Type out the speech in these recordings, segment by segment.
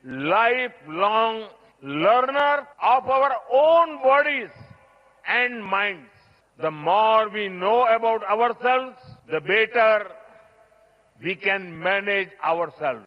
lifelong learners of our own bodies and minds. The more we know about ourselves, the better we can manage ourselves.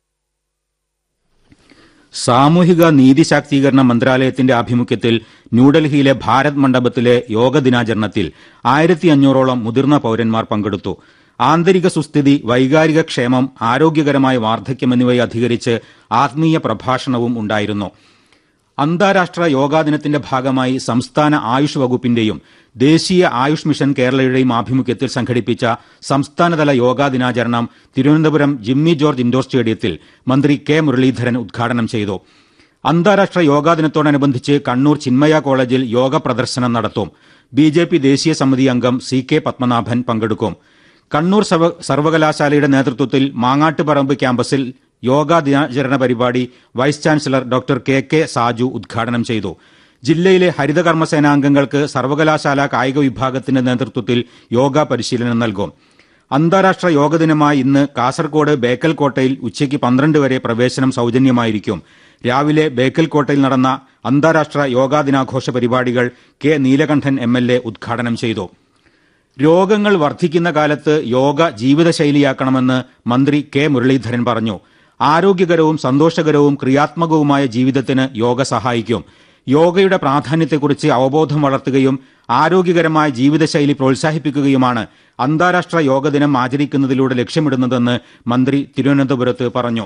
സാമൂഹിക നീതി ശാക്തീകരണ മന്ത്രാലയത്തിന്റെ ആഭിമുഖ്യത്തിൽ ന്യൂഡൽഹിയിലെ ഭാരത് മണ്ഡപത്തിലെ യോഗ ദിനാചരണത്തിൽ ആയിരത്തി അഞ്ഞൂറോളം മുതിർന്ന പൌരന്മാർ പങ്കെടുത്തു ആന്തരിക സുസ്ഥിതി വൈകാരിക ക്ഷേമം ആരോഗ്യകരമായ വാർദ്ധക്യം എന്നിവയെ അധികരിച്ച് ആത്മീയ പ്രഭാഷണവും ഉണ്ടായിരുന്നു അന്താരാഷ്ട്ര യോഗാ ദിനത്തിന്റെ ഭാഗമായി സംസ്ഥാന ആയുഷ് വകുപ്പിന്റെയും ദേശീയ ആയുഷ് മിഷൻ കേരളയുടെയും ആഭിമുഖ്യത്തിൽ സംഘടിപ്പിച്ച സംസ്ഥാനതല യോഗാ ദിനാചരണം തിരുവനന്തപുരം ജിമ്മി ജോർജ് ഇൻഡോർ സ്റ്റേഡിയത്തിൽ മന്ത്രി കെ മുരളീധരൻ ഉദ്ഘാടനം ചെയ്തു അന്താരാഷ്ട്ര യോഗാ ദിനത്തോടനുബന്ധിച്ച് കണ്ണൂർ ചിന്മയ കോളേജിൽ യോഗ പ്രദർശനം നടത്തും ബി ജെ പി ദേശീയ സമിതി അംഗം സി കെ പത്മനാഭൻ പങ്കെടുക്കും കണ്ണൂർ സർവ- സർവകലാശാലയുടെ നേതൃത്വത്തിൽ മാങ്ങാട്ടുപറമ്പ് ക്യാമ്പസിൽ യോഗാ ദിനാചരണ പരിപാടി vice chancellor doctor K K Saju ഉദ്ഘാടനം ചെയ്തു ജില്ലയിലെ ഹരിതകർമ്മസേനാംഗങ്ങൾക്ക് സർവകലാശാല കായിക വിഭാഗത്തിന്റെ നേതൃത്വത്തിൽ യോഗ പരിശീലനം നൽകും അന്താരാഷ്ട്ര യോഗ ദിനമായ ഇന്ന് കാസർകോട് ബേക്കൽ കോട്ടയിൽ ഉച്ചയ്ക്ക് പന്ത്രണ്ട് വരെ പ്രവേശനം സൌജന്യമായിരിക്കും രാവിലെ ബേക്കൽ കോട്ടയിൽ നടന്ന അന്താരാഷ്ട്ര യോഗാ ദിനാഘോഷ പരിപാടികൾ K Neelakandan M L A ഉദ്ഘാടനം ചെയ്തു രോഗങ്ങൾ വർദ്ധിക്കുന്ന കാലത്ത് യോഗ ജീവിതശൈലിയാക്കണമെന്ന് മന്ത്രി കെ മുരളീധരൻ പറഞ്ഞു ആരോഗ്യകരവും സന്തോഷകരവും ക്രിയാത്മകവുമായ ജീവിതത്തിന് യോഗ സഹായിക്കും യോഗയുടെ പ്രാധാന്യത്തെക്കുറിച്ച് അവബോധം വളർത്തുകയും ആരോഗ്യകരമായ ജീവിതശൈലി പ്രോത്സാഹിപ്പിക്കുകയുമാണ് അന്താരാഷ്ട്ര യോഗ ദിനം ആചരിക്കുന്നതിലൂടെ ലക്ഷ്യമിടുന്നതെന്ന് മന്ത്രി തിരുവനന്തപുരത്ത് പറഞ്ഞു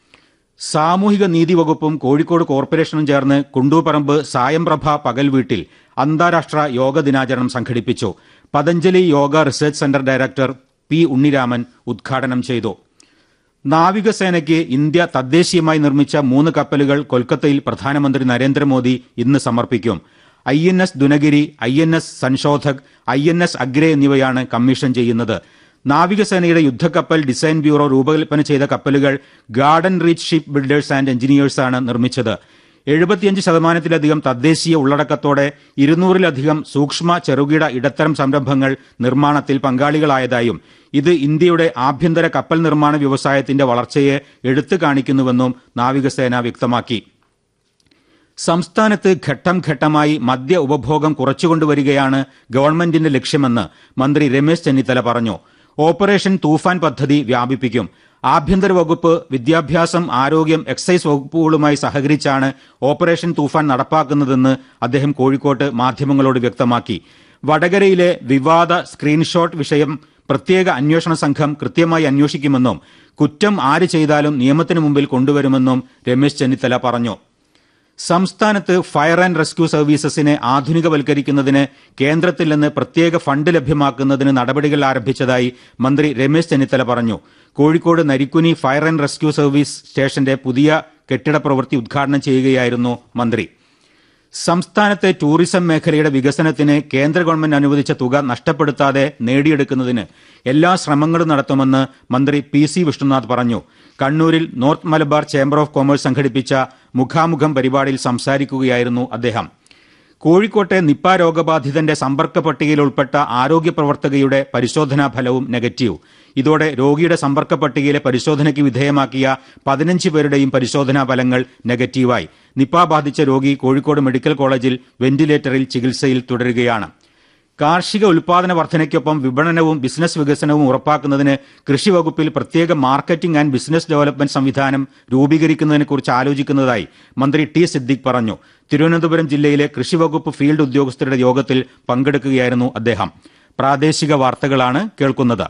സാമൂഹിക നീതി വകുപ്പും കോഴിക്കോട് കോർപ്പറേഷനും ചേർന്ന് കുണ്ടൂപ്പറമ്പ് സായംപ്രഭ പകൽ വീട്ടിൽ അന്താരാഷ്ട്ര യോഗ ദിനാചരണം സംഘടിപ്പിച്ചു Patanjali Yoga research centre director P Unniraman ഉദ്ഘാടനം ചെയ്തു നാവികസേനയ്ക്ക് ഇന്ത്യ തദ്ദേശീയമായി നിർമ്മിച്ച മൂന്ന് കപ്പലുകൾ കൊൽക്കത്തയിൽ പ്രധാനമന്ത്രി നരേന്ദ്രമോദി ഇന്ന് സമർപ്പിക്കും I N S Dunagiri I N S Sanshodhak I N S അഗ്രേ എന്നിവയാണ് കമ്മീഷൻ ചെയ്യുന്നത് നാവികസേനയുടെ യുദ്ധക്കപ്പൽ ഡിസൈൻ ബ്യൂറോ രൂപകൽപ്പന ചെയ്ത കപ്പലുകൾ garden reach ship builders and എഞ്ചിനീയേഴ്സാണ് നിർമ്മിച്ചത് എഴുപത്തിയഞ്ച് ശതമാനത്തിലധികം തദ്ദേശീയ ഉള്ളടക്കത്തോടെ ഇരുന്നൂറിലധികം സൂക്ഷ്മ ചെറുകിട ഇടത്തരം സംരംഭങ്ങൾ നിർമ്മാണത്തിൽ പങ്കാളികളായതായും ഇത് ഇന്ത്യയുടെ ആഭ്യന്തര കപ്പൽ നിർമ്മാണ വ്യവസായത്തിന്റെ വളർച്ചയെ എടുത്തു കാണിക്കുന്നുവെന്നും നാവികസേന വ്യക്തമാക്കി സംസ്ഥാനത്ത് ഘട്ടം ഘട്ടമായി മദ്യ ഉപഭോഗം കുറച്ചുകൊണ്ടുവരികയാണ് ഗവൺമെന്റിന്റെ ലക്ഷ്യമെന്ന് മന്ത്രി രമേശ് ചെന്നിത്തല പറഞ്ഞു ഓപ്പറേഷൻ തൂഫാൻ പദ്ധതി വ്യാപിപ്പിക്കും ആഭ്യന്തര വകുപ്പ് വിദ്യാഭ്യാസം ആരോഗ്യം എക്സൈസ് വകുപ്പുകളുമായി സഹകരിച്ചാണ് ഓപ്പറേഷൻ തൂഫാൻ നടപ്പാക്കുന്നതെന്ന് അദ്ദേഹം കോഴിക്കോട്ട് മാധ്യമങ്ങളോട് വ്യക്തമാക്കി വടകരയിലെ വിവാദ സ്ക്രീൻഷോട്ട് വിഷയം പ്രത്യേക അന്വേഷണ സംഘം കൃത്യമായി അന്വേഷിക്കുമെന്നും കുറ്റം ആര് ചെയ്താലും നിയമത്തിന് മുമ്പിൽ കൊണ്ടുവരുമെന്നും രമേശ് ചെന്നിത്തല പറഞ്ഞു സംസ്ഥാനത്ത് ഫയർ ആൻഡ് റെസ്ക്യൂ സർവീസസിനെ ആധുനികവൽക്കരിക്കുന്നതിന് കേന്ദ്രത്തിൽ നിന്ന് പ്രത്യേക ഫണ്ട് ലഭ്യമാക്കുന്നതിന് നടപടികൾ ആരംഭിച്ചതായി മന്ത്രി രമേശ് ചെന്നിത്തല പറഞ്ഞു Kozhikode Narikkuni fire and rescue service സ്റ്റേഷന്റെ പുതിയ കെട്ടിട പ്രവൃത്തി ഉദ്ഘാടനം ചെയ്യുകയായിരുന്നു മന്ത്രി സംസ്ഥാനത്തെ ടൂറിസം മേഖലയുടെ വികസനത്തിന് കേന്ദ്ര ഗവൺമെന്റ് അനുവദിച്ച തുക നഷ്ടപ്പെടുത്താതെ നേടിയെടുക്കുന്നതിന് എല്ലാ ശ്രമങ്ങളും നടത്തുമെന്ന് മന്ത്രി പി സി വിഷ്ണുനാഥ് പറഞ്ഞു കണ്ണൂരിൽ north Malabar chamber of commerce സംഘടിപ്പിച്ച മുഖാമുഖം പരിപാടിയിൽ സംസാരിക്കുകയായിരുന്നു അദ്ദേഹം കോഴിക്കോട്ടെ നിപ്പ രോഗബാധിതന്റെ സമ്പർക്ക പട്ടികയിൽ ഉൾപ്പെട്ട ആരോഗ്യ പ്രവർത്തകയുടെ പരിശോധനാ ഫലവും നെഗറ്റീവ് ഇതോടെ രോഗിയുടെ സമ്പർക്ക പട്ടികയിലെ പരിശോധനയ്ക്ക് വിധേയമാക്കിയ പതിനഞ്ച് പേരുടെയും പരിശോധനാ ഫലങ്ങൾ നെഗറ്റീവായി നിപ്പ ബാധിച്ച രോഗി കോഴിക്കോട് മെഡിക്കൽ കോളേജിൽ വെന്റിലേറ്ററിൽ ചികിത്സയിൽ തുടരുകയാണ് കാർഷിക ഉൽപാദന വർധനയ്ക്കൊപ്പം വിപണനവും ബിസിനസ് വികസനവും ഉറപ്പാക്കുന്നതിന് കൃഷി വകുപ്പിൽ പ്രത്യേക മാർക്കറ്റിംഗ് ആൻഡ് ബിസിനസ് ഡെവലപ്മെന്റ് സംവിധാനം രൂപീകരിക്കുന്നതിനെക്കുറിച്ച് ആലോചിക്കുന്നതായി മന്ത്രി ടി സിദ്ദിഖ് പറഞ്ഞു തിരുവനന്തപുരം ജില്ലയിലെ കൃഷി വകുപ്പ് ഫീൽഡ് ഉദ്യോഗസ്ഥരുടെ യോഗത്തിൽ പങ്കെടുക്കുകയായിരുന്നു അദ്ദേഹം പ്രാദേശിക വാർത്തകളാണ് കേൾക്കുന്നത്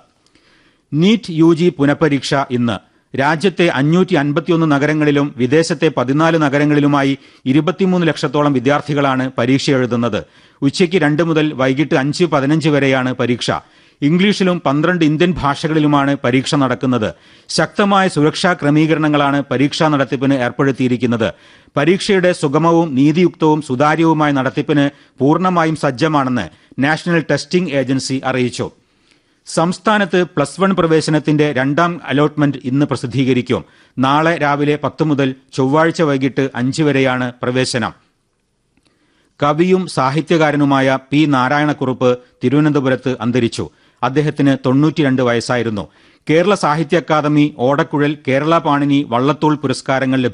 നീറ്റ് യു ജി പുനഃപരീക്ഷ ഇന്ന് രാജ്യത്തെ അഞ്ഞൂറ്റി അൻപത്തിയൊന്ന് നഗരങ്ങളിലും വിദേശത്തെ പതിനാല് നഗരങ്ങളിലുമായി ഇരുപത്തിമൂന്ന് ലക്ഷത്തോളം വിദ്യാർത്ഥികളാണ് പരീക്ഷ എഴുതുന്നത് ഉച്ചയ്ക്ക് രണ്ട് മുതൽ വൈകിട്ട് അഞ്ച് പതിനഞ്ച് വരെയാണ് പരീക്ഷ ഇംഗ്ലീഷിലും പന്ത്രണ്ട് ഇന്ത്യൻ ഭാഷകളിലുമാണ് പരീക്ഷ നടക്കുന്നത് ശക്തമായ സുരക്ഷാ ക്രമീകരണങ്ങളാണ് പരീക്ഷാ നടത്തിപ്പിന് ഏർപ്പെടുത്തിയിരിക്കുന്നത് പരീക്ഷയുടെ സുഗമവും നീതിയുക്തവും സുതാര്യവുമായ നടത്തിപ്പിന് പൂർണ്ണമായും സജ്ജമാണെന്ന് നാഷണൽ ടെസ്റ്റിംഗ് ഏജൻസി അറിയിച്ചു സംസ്ഥാനത്ത് പ്ലസ് വൺ പ്രവേശനത്തിന്റെ രണ്ടാം അലോട്ട്മെന്റ് ഇന്ന് പ്രസിദ്ധീകരിക്കും നാളെ രാവിലെ പത്ത് മുതൽ ചൊവ്വാഴ്ച വൈകിട്ട് അഞ്ച് വരെയാണ് പ്രവേശനം കവിയും സാഹിത്യകാരനുമായ പി നാരായണക്കുറുപ്പ് തിരുവനന്തപുരത്ത് അന്തരിച്ചു അദ്ദേഹത്തിന് തൊണ്ണൂറ്റിരണ്ട് വയസ്സായിരുന്നു കേരള സാഹിത്യ അക്കാദമി ഓടക്കുഴൽ കേരള പാണിനി വള്ളത്തോൾ പുരസ്കാരങ്ങൾ ലഭിച്ചു